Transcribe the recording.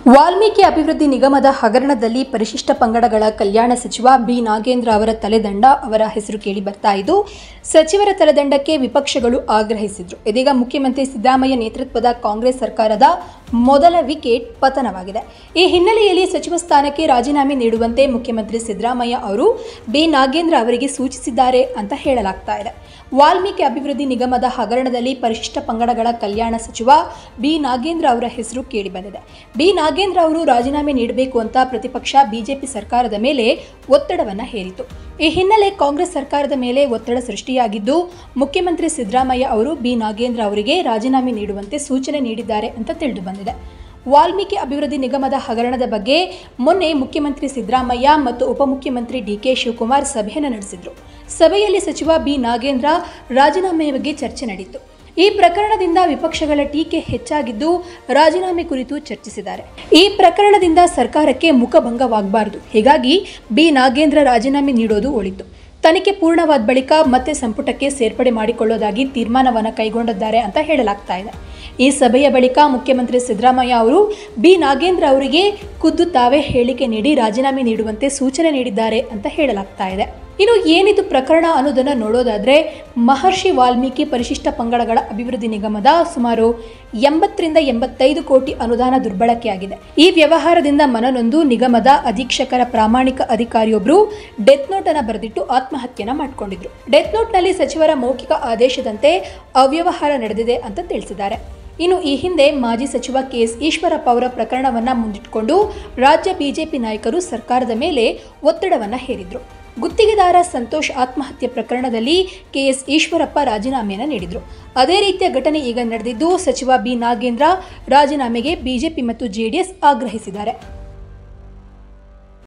ವಾಲ್ಮೀಕಿ ಅಭಿವೃದ್ಧಿ ನಿಗಮದ ಹಗರಣದಲ್ಲಿ ಪರಿಶಿಷ್ಟ ಪಂಗಡಗಳ ಕಲ್ಯಾಣ ಸಚಿವ ಬಿ ನಾಗೇಂದ್ರ ಅವರ ತಲೆದಂಡ ಅವರ ಹೆಸರು ಕೇಳಿ ಬರ್ತಾ ಇದ್ದು ಸಚಿವರ ತಲೆದಂಡಕ್ಕೆ ವಿಪಕ್ಷಗಳು ಆಗ್ರಹಿಸಿದ್ರು ಇದೀಗ ಮುಖ್ಯಮಂತ್ರಿ ಸಿದ್ದರಾಮಯ್ಯ ನೇತೃತ್ವದ ಕಾಂಗ್ರೆಸ್ ಸರ್ಕಾರದ ಮೊದಲ ವಿಕೆಟ್ ಪತನವಾಗಿದೆ ಈ ಹಿನ್ನೆಲೆಯಲ್ಲಿ ಸಚಿವ ಸ್ಥಾನಕ್ಕೆ ರಾಜೀನಾಮೆ ನೀಡುವಂತೆ ಮುಖ್ಯಮಂತ್ರಿ ಸಿದ್ದರಾಮಯ್ಯ ಅವರು ಬಿ ನಾಗೇಂದ್ರ ಅವರಿಗೆ ಸೂಚಿಸಿದ್ದಾರೆ ಅಂತ ಹೇಳಲಾಗ್ತಾ ಇದೆ ವಾಲ್ಮೀಕಿ ಅಭಿವೃದ್ಧಿ ನಿಗಮದ ಹಗರಣದಲ್ಲಿ ಪರಿಶಿಷ್ಟ ಪಂಗಡಗಳ ಕಲ್ಯಾಣ ಸಚಿವ ಬಿ ನಾಗೇಂದ್ರ ಅವರ ಹೆಸರು ಕೇಳಿಬಂದಿದೆ ಬಿ ನಾಗೇಂದ್ರ ಅವರು ರಾಜೀನಾಮೆ ನೀಡಬೇಕು ಅಂತ ಪ್ರತಿಪಕ್ಷ ಬಿಜೆಪಿ ಸರ್ಕಾರದ ಮೇಲೆ ಒತ್ತಡವನ್ನ ಹೇರಿತು ಈ ಹಿನ್ನೆಲೆ ಕಾಂಗ್ರೆಸ್ ಸರ್ಕಾರದ ಮೇಲೆ ಒತ್ತಡ ಸೃಷ್ಟಿಯಾಗಿದ್ದು ಮುಖ್ಯಮಂತ್ರಿ ಸಿದ್ದರಾಮಯ್ಯ ಅವರು ಬಿ ನಾಗೇಂದ್ರ ಅವರಿಗೆ ರಾಜೀನಾಮೆ ನೀಡುವಂತೆ ಸೂಚನೆ ನೀಡಿದ್ದಾರೆ ಅಂತ ತಿಳಿದು ಬಂದಿದೆ ವಾಲ್ಮೀಕಿ ಅಭಿವೃದ್ಧಿ ನಿಗಮದ ಹಗರಣದ ಬಗ್ಗೆ ಮೊನ್ನೆ ಮುಖ್ಯಮಂತ್ರಿ ಸಿದ್ದರಾಮಯ್ಯ ಮತ್ತು ಉಪಮುಖ್ಯಮಂತ್ರಿ ಡಿಕೆ ಶಿವಕುಮಾರ್ ಸಭೆಯನ್ನು ನಡೆಸಿದ್ರು ಸಭೆಯಲ್ಲಿ ಸಚಿವ ಬಿ ನಾಗೇಂದ್ರ ರಾಜೀನಾಮೆಯ ಬಗ್ಗೆ ಚರ್ಚೆ ನಡೆಯಿತು ಈ ಪ್ರಕರಣದಿಂದ ವಿಪಕ್ಷಗಳ ಟೀಕೆ ಹೆಚ್ಚಾಗಿದ್ದು ರಾಜೀನಾಮೆ ಕುರಿತು ಚರ್ಚಿಸಿದ್ದಾರೆ ಈ ಪ್ರಕರಣದಿಂದ ಸರ್ಕಾರಕ್ಕೆ ಮುಖಭಂಗವಾಗಬಾರದು ಹೀಗಾಗಿ ಬಿ ನಾಗೇಂದ್ರ ರಾಜೀನಾಮೆ ನೀಡೋದು ಒಳಿತು ತನಿಖೆ ಪೂರ್ಣವಾದ ಬಳಿಕ ಮತ್ತೆ ಸಂಪುಟಕ್ಕೆ ಸೇರ್ಪಡೆ ಮಾಡಿಕೊಳ್ಳೋದಾಗಿ ತೀರ್ಮಾನವನ್ನು ಕೈಗೊಂಡಿದ್ದಾರೆ ಅಂತ ಹೇಳಲಾಗ್ತಾ ಇದೆ ಈ ಸಭೆಯ ಬಳಿಕ ಮುಖ್ಯಮಂತ್ರಿ ಸಿದ್ದರಾಮಯ್ಯ ಅವರು ಬಿ ನಾಗೇಂದ್ರ ಅವರಿಗೆ ಖುದ್ದು ತಾವೇ ಹೇಳಿಕೆ ನೀಡಿ ರಾಜೀನಾಮೆ ನೀಡುವಂತೆ ಸೂಚನೆ ನೀಡಿದ್ದಾರೆ ಅಂತ ಹೇಳಲಾಗ್ತಾ ಇದೆ ಇನ್ನು ಏನಿದು ಪ್ರಕರಣ ಅನ್ನೋದನ್ನ ನೋಡೋದಾದ್ರೆ ಮಹರ್ಷಿ ವಾಲ್ಮೀಕಿ ಪರಿಶಿಷ್ಟ ಪಂಗಡಗಳ ಅಭಿವೃದ್ಧಿ ನಿಗಮದ ಸುಮಾರು ಎಂಬತ್ತರಿಂದ ಎಂಬತ್ತೈದು ಕೋಟಿ ಅನುದಾನ ದುರ್ಬಳಕೆಯಾಗಿದೆ ಈ ವ್ಯವಹಾರದಿಂದ ಮನನೊಂದು ನಿಗಮದ ಅಧೀಕ್ಷಕರ ಪ್ರಾಮಾಣಿಕ ಅಧಿಕಾರಿಯೊಬ್ಬರು ಡೆತ್ ನೋಟ್ ಅನ್ನ ಬರೆದಿಟ್ಟು ಆತ್ಮಹತ್ಯೆನ ಮಾಡಿಕೊಂಡಿದ್ರು ಡೆತ್ ನೋಟ್ನಲ್ಲಿ ಸಚಿವರ ಮೌಖಿಕ ಆದೇಶದಂತೆ ಅವ್ಯವಹಾರ ನಡೆದಿದೆ ಅಂತ ತಿಳಿಸಿದ್ದಾರೆ ಇನ್ನು ಈ ಹಿಂದೆ ಮಾಜಿ ಸಚಿವ ಕೆಎಸ್ ಈಶ್ವರಪ್ಪ ಅವರ ಪ್ರಕರಣವನ್ನ ಮುಂದಿಟ್ಟುಕೊಂಡು ರಾಜ್ಯ ಬಿಜೆಪಿ ನಾಯಕರು ಸರ್ಕಾರದ ಮೇಲೆ ಒತ್ತಡವನ್ನ ಹೇರಿದ್ರು ಗುತ್ತಿಗೆದಾರ ಸಂತೋಷ್ ಆತ್ಮಹತ್ಯೆ ಪ್ರಕರಣದಲ್ಲಿ ಕೆಎಸ್ ಈಶ್ವರಪ್ಪ ರಾಜೀನಾಮೆಯನ್ನು ನೀಡಿದ್ರು ಅದೇ ರೀತಿಯ ಘಟನೆ ಈಗ ನಡೆದಿದ್ದು ಸಚಿವ ಬಿ ನಾಗೇಂದ್ರ ರಾಜೀನಾಮೆಗೆ ಬಿಜೆಪಿ ಮತ್ತು ಜೆಡಿಎಸ್ ಆಗ್ರಹಿಸಿದ್ದಾರೆ